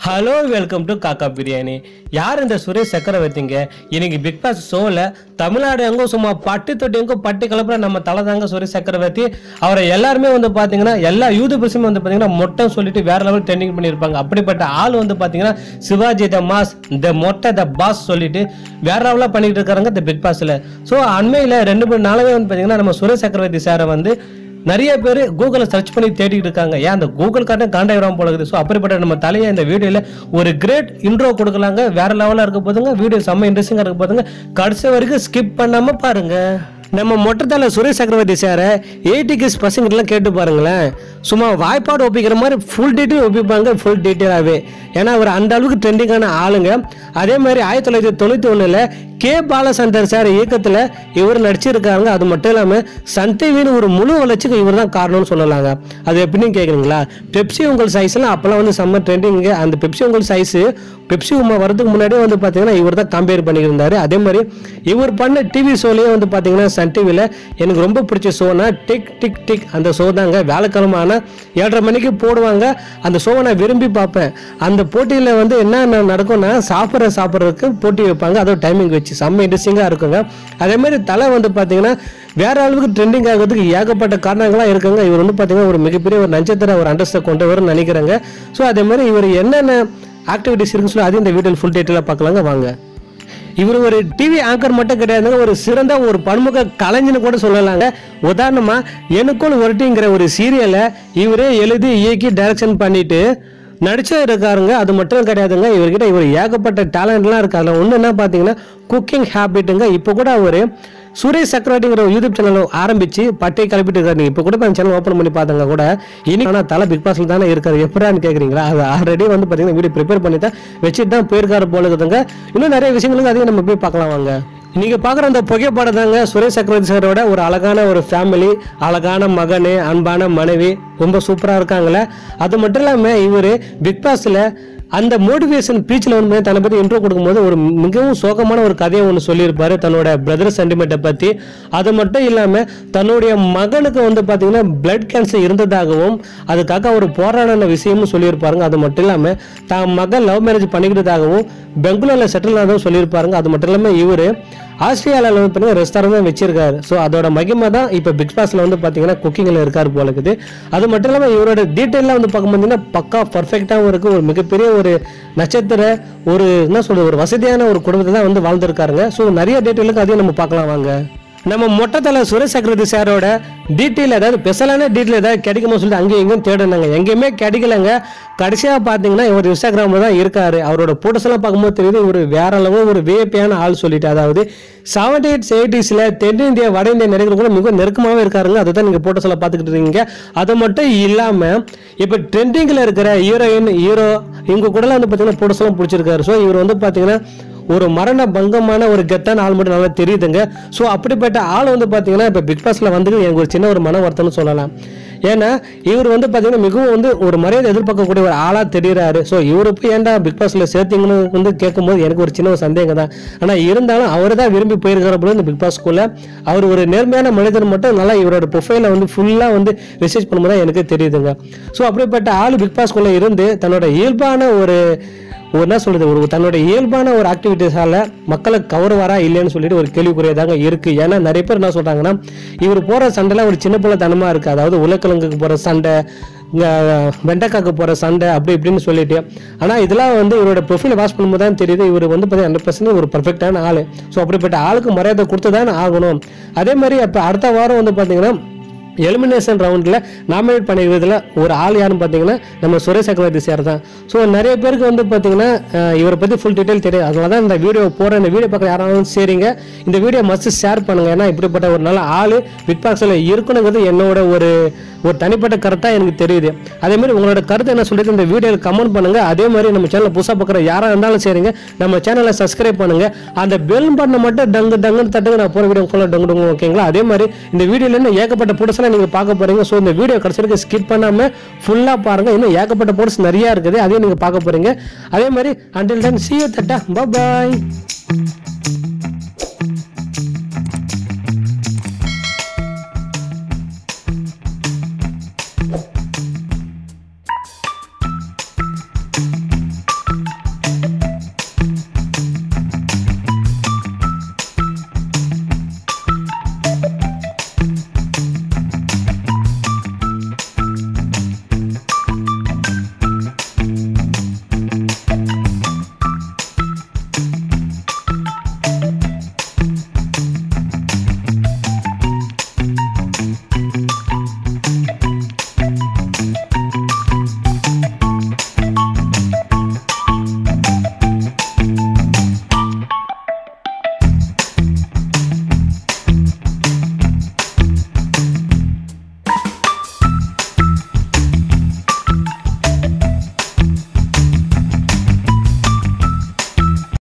hello welcome to காக்கா பிரியாணி யார் இந்த சுரேஷ் சக்கரவர்த்திங்க இன்னைக்கு பிக் பாஸ் ஷோவில் தமிழ்நாடு எங்கும் சும்மா பட்டி தொட்டி எங்கும் பட்டி கலப்புற நம்ம தலை தாங்க சுரேஷ் சக்கரவர்த்தி அவரை எல்லாருமே வந்து பார்த்தீங்கன்னா எல்லா யூடியூபர்ஸுமே வந்து பார்த்தீங்கன்னா மொட்டை சொல்லிட்டு வேற லெவல் ட்ரெண்டிங் பண்ணியிருப்பாங்க அப்படிப்பட்ட ஆள் வந்து பார்த்தீங்கன்னா சிவாஜி த மாஸ் த மொட்டை த பாஸ் சொல்லிட்டு வேற லெவலாக பண்ணிட்டு இருக்காங்க இந்த பிக் பாஸில் ஸோ அண்மையில் ரெண்டு மூணு நாளாவே வந்து பார்த்தீங்கன்னா நம்ம சுரேஷ் சக்கரவர்த்தி சாரை வந்து நிறைய பேர் கூகுளில் சர்ச் பண்ணி தேடிட்டு இருக்காங்க ஏன் அந்த கூகுள் காட்டும் காண்டாயிரம் போல இருக்குது ஸோ அப்படிப்பட்ட நம்ம தலையை இந்த வீடியோவில் ஒரு கிரேட் இன்ட்ரோ கொடுக்கலாங்க வேற லெவலாக இருக்க போதுங்க வீடியோ செம்ம இன்ட்ரெஸ்டிங்காக இருக்க போதுங்க கடைசி வரைக்கும் ஸ்கிப் பண்ணாமல் பாருங்க நம்ம மொட்டத்தால சுரேஷ் சக்கரவர்த்தி சார எயிட்டி கிஸ் பசங்கிட்டலாம் கேட்டு பாருங்களேன் சும்மா வாய்ப்பாடு ஒப்பிக்கிற மாதிரி ஃபுல் டீட்டெயில் ஒப்பிப்பாங்க ஃபுல் டீட்டெயிலாகவே ஏன்னா அவர் அந்த அளவுக்கு ட்ரெண்டிங்கான ஆளுங்க அதே மாதிரி ஆயிரத்தி தொள்ளாயிரத்தி தொண்ணூற்றி ஒன்றில் கே பாலசந்தர் சார் இயக்கத்தில் இவர் நடிச்சிருக்காங்க அது மட்டும் இல்லாமல் சன் டிவின்னு ஒரு முழு வளர்ச்சிக்கு இவர் தான் காரணம்னு சொல்லலாங்க அது எப்படின்னு கேட்குறீங்களா பெப்சி உங்கள் சைஸ்லாம் அப்போல்லாம் வந்து செம்ம ட்ரெண்டிங்க அந்த பெப்சி உங்கள் சைஸு பெப்சி உமா வரதுக்கு முன்னாடியே வந்து பார்த்தீங்கன்னா இவர் தான் கம்பேர் பண்ணியிருந்தாரு அதே மாதிரி இவர் பண்ண டிவி ஷோலேயே வந்து பார்த்தீங்கன்னா சன் டிவியில் எனக்கு ரொம்ப பிடிச்ச ஷோனா டிக் டிக் டிக் அந்த ஷோ தாங்க வியாழக்கிழமை ஆனால் ஏழரை மணிக்கு போடுவாங்க அந்த ஷோவை நான் விரும்பி பார்ப்பேன் அந்த போட்டியில் வந்து என்ன நடக்கும்னா சாப்பிட்ற சாப்பிட்றதுக்கு போட்டி வைப்பாங்க அதோட டைமிங் வச்சு செம்ம இன்ட்ரெஸ்டிங்காக இருக்குங்க அதே மாதிரி தலை வந்து பார்த்தீங்கன்னா வேற அளவுக்கு ட்ரெண்டிங் ஆகிறதுக்கு ஏகப்பட்ட காரணங்களாக இருக்குங்க இவர் வந்து பார்த்தீங்கன்னா ஒரு மிகப்பெரிய ஒரு நட்சத்திர ஒரு அண்டர்ஸ்டை கொண்டு வரும்னு நினைக்கிறேங்க ஸோ அதே மாதிரி இவர் என்னென்ன ஆக்டிவிட்டிஸ் இருக்குன்னு சொல்லி அதையும் இந்த வீடியோவில் ஃபுல் டீட்டெயிலாக பார்க்கலாங்க வாங்க இவர் ஒரு டிவி ஆங்கர் மட்டும் கிடையாதுங்க ஒரு சிறந்த ஒரு பன்முக கலைஞன்னு கூட சொல்லலாங்க உதாரணமா எனக்குள் ஒருட்டிங்கிற ஒரு சீரியலை இவரே எழுதி இயக்கி டைரக்ஷன் பண்ணிட்டு நடிச்சு இருக்காருங்க அது மட்டும் கிடையாதுங்க இவர்கிட்ட இவர் ஏகப்பட்ட டேலண்ட்லாம் இருக்கு அதில் ஒன்று என்ன பார்த்தீங்கன்னா குக்கிங் ஹேபிட்டுங்க இப்போ கூட அவர் சுரேஷ் சக்கரவர்த்திங்கிற ஒரு யூடியூப் சேனல் ஆரம்பிச்சு பட்டை கிளப்பிட்டு இருக்காரு நீங்க இப்போ கூட அந்த சேனல் ஓப்பன் பண்ணி பார்த்தாங்க கூட இனி ஆனால் தலை பிக் பாஸ்ல தானே இருக்காரு எப்படான்னு கேட்குறீங்களா அது ஆல்ரெடி வந்து பார்த்தீங்கன்னா வீடியோ ப்ரிப்பேர் பண்ணி தான் வச்சுட்டு தான் போயிருக்காரு போல இருக்குதுங்க இன்னும் நிறைய விஷயங்களுக்கு அதையும் நம்ம போய் பார்க்கலாம் வாங்க நீங்க பார்க்குற அந்த புகைப்படம் தாங்க சுரேஷ் சக்கரவர்த்தி சாரோட ஒரு அழகான ஒரு ஃபேமிலி அழகான மகன் அன்பான மனைவி ரொம்ப சூப்பராக இருக்காங்களே அது மட்டும் இல்லாமல் இவர் பிக் பாஸில் அந்த மோட்டிவேஷன் பீச்சில் வந்து தன்னை பற்றி இன்ட்ரோ கொடுக்கும்போது ஒரு மிகவும் சோகமான ஒரு கதையை ஒன்று சொல்லியிருப்பாரு தன்னோட பிரதர் சென்டிமெண்ட்டை பற்றி அது மட்டும் இல்லாமல் தன்னுடைய மகனுக்கு வந்து பார்த்தீங்கன்னா பிளட் கேன்சர் இருந்ததாகவும் அதுக்காக அவர் போராடின விஷயமும் சொல்லியிருப்பாருங்க அது மட்டும் இல்லாமல் தான் மகன் லவ் மேரேஜ் பண்ணிக்கிட்டதாகவும் பெங்களூரில் செட்டில் ஆனதும் சொல்லியிருப்பாருங்க அது மட்டும் இல்லாமல் இவர் ஆஸ்திரேலியாவில் வந்து பார்த்தீங்கன்னா ரெஸ்டாரண்ட் தான் வச்சிருக்காரு ஸோ அதோட மகிமை தான் இப்போ பிக் பாஸில் வந்து பார்த்தீங்கன்னா குக்கிங்கில் இருக்கார் போல இருக்குது அது மட்டும் இல்லாமல் இவரோட டீட்டெயிலாக வந்து பார்க்கும் பார்த்தீங்கன்னா பக்கா பர்ஃபெக்டாகவும் இருக்குது ஒரு மிகப்பெரிய ஒரு நட்சத்திர ஒரு என்ன சொல்றது ஒரு வசதியான ஒரு குடும்பத்தை தான் வந்து வாழ்ந்திருக்காருங்க ஸோ நிறைய டீட்டெயிலுக்கு அதையும் நம்ம பார்க்கலாம் வாங்க நம்ம மொட்டத்தலை சுரேஷ் சக்கரவர்த்தி சாரோட டீட்டெயில் ஏதாவது ஸ்பெஷலான டீட்டெயில் ஏதாவது கிடைக்குமோ சொல்லிட்டு அங்கேயும் இங்கேயும் தேடினாங்க எங்கேயுமே கிடைக்கலங்க கடைசியாக பார்த்தீங்கன்னா இவர் இன்ஸ்டாகிராமில் தான் இருக்காரு அவரோட போட்டோஸ் எல்லாம் பார்க்கும்போது தெரியுது இவர் வேற அளவு ஒரு வேப்பியான ஆள் சொல்லிட்டு அதாவது செவன்டி எயிட்ஸ் எயிட்டிஸில் தென்னிந்திய வட இந்திய நடிகர்கள் கூட மிக நெருக்கமாகவே இருக்காருங்க அதுதான் நீங்கள் போட்டோஸ் எல்லாம் பார்த்துக்கிட்டு இருக்கீங்க அது மட்டும் இல்லாமல் இப்போ ட்ரெண்டிங்கில் இருக்கிற ஹீரோயின் ஹீரோ இவங்க கூடலாம் வந்து பார்த்தீங்கன்னா போட்டோஸ் எல்லாம் பிடிச்சிருக்காரு ஸோ இவர் வந்து பார்த்தீங்கன்னா ஒரு மரண பங்கமான ஒரு கெத்தான ஆள் மட்டும் நல்லா தெரியுதுங்க ஸோ அப்படிப்பட்ட ஆள் வந்து பார்த்தீங்கன்னா இப்போ பிக் பாஸில் வந்து எனக்கு ஒரு சின்ன ஒரு மன வருத்தம்னு சொல்லலாம் ஏன்னா இவர் வந்து பார்த்தீங்கன்னா மிகவும் வந்து ஒரு மரியாதை எதிர்பார்க்கக்கூடிய ஒரு ஆளாக தெரியுறாரு ஸோ இவரு போய் ஏன்டா பிக் பாஸில் சேர்த்தீங்கன்னு வந்து கேட்கும்போது எனக்கு ஒரு சின்ன ஒரு சந்தேகம் தான் ஆனால் இருந்தாலும் அவர் தான் விரும்பி போயிருக்கிற போல இந்த பிக் பாஸ்க்குள்ள அவர் ஒரு நேர்மையான மனிதன் மட்டும் நல்லா இவரோட ப்ரொஃபைலை வந்து ஃபுல்லாக வந்து ரிசர்ச் பண்ணும்போது தான் எனக்கு தெரியுதுங்க ஸோ அப்படிப்பட்ட ஆள் பிக் பாஸ்க்குள்ளே இருந்து தன்னோட இயல்பான ஒரு ஒரு என்ன சொல்றது ஒரு தன்னோட இயல்பான ஒரு ஆக்டிவிட்டிஸால மக்களை கவருவாரா இல்லைன்னு சொல்லிட்டு ஒரு கேள்விக்குரியதாங்க இருக்கு ஏன்னா நிறைய பேர் என்ன சொல்றாங்கன்னா இவர் போற சண்டைலாம் ஒரு சின்ன பிள்ளை தனமா இருக்கு அதாவது உலக்கிழங்குக்கு போற சண்டை இங்க வெண்டைக்காக்கு போற சண்டை அப்படி இப்படின்னு சொல்லிட்டு ஆனா இதெல்லாம் வந்து இவரோட ப்ரொஃபைலை வாஷ் பண்ணும்போது தான் தெரியுது இவர் வந்து பார்த்தீங்கன்னா ஹண்ட்ரட் பர்சன்ட் ஒரு பர்ஃபெக்டான ஆள் ஸோ அப்படிப்பட்ட ஆளுக்கு மரியாதை கொடுத்து தான் ஆகணும் அதே மாதிரி அப்போ அடுத்த வாரம் வந்து பார்த்தீங்கன்னா எலிமினேஷன் ரவுண்டில் நாமினேட் பண்ணிக்கிறதுல ஒரு ஆள் யாருன்னு பார்த்தீங்கன்னா நம்ம சுரேஷ் சக்கரவர்த்தி சார் தான் ஸோ நிறைய பேருக்கு வந்து பார்த்தீங்கன்னா அஹ், இவரை பற்றி ஃபுல் டீட்டெயில் தெரியும் அதனால தான் இந்த வீடியோ போகிற இந்த வீடியோ பார்க்குற யாராலும் சரிங்க இந்த வீடியோ மஸ்ட் ஷேர் பண்ணுங்க ஏன்னா இப்படிப்பட்ட ஒரு நல்ல ஆள் பிக் பாக்ஸில் இருக்கணுங்கிறது என்னோட ஒரு ஒரு தனிப்பட்ட கருத்தாக எனக்கு தெரியுது அதே மாதிரி உங்களோட கருத்து என்ன சொல்லிட்டு இந்த வீடியோவில் கமெண்ட் பண்ணுங்க அதே மாதிரி நம்ம சேனல் புதுசாக பார்க்குற யாராக இருந்தாலும் சரிங்க நம்ம சேனலை சப்ஸ்கிரைப் பண்ணுங்க அந்த பெல் பட்டனை மட்டும் டங்கு டங்குன்னு தட்டுங்க நான் போகிற வீடியோ ஃபுல்லாக டங்கு டங்கு ஓகேங்களா அதே மாதிரி இந்த வீடியோல இன்னும் ஏகப்பட்ட புதுசெல்லாம் நீங்கள் பார்க்க போறீங்க ஸோ இந்த வீடியோ கடைசிக்கு ஸ்கிப் பண்ணாமல் ஃபுல்லாக பாருங்க இன்னும் ஏகப்பட்ட போர்ட்ஸ் நிறையா இருக்குது அதையும் நீங்கள் பார்க்க போறீங்க அதே மாதிரி அண்டில் தென் சி தட்டா பாய்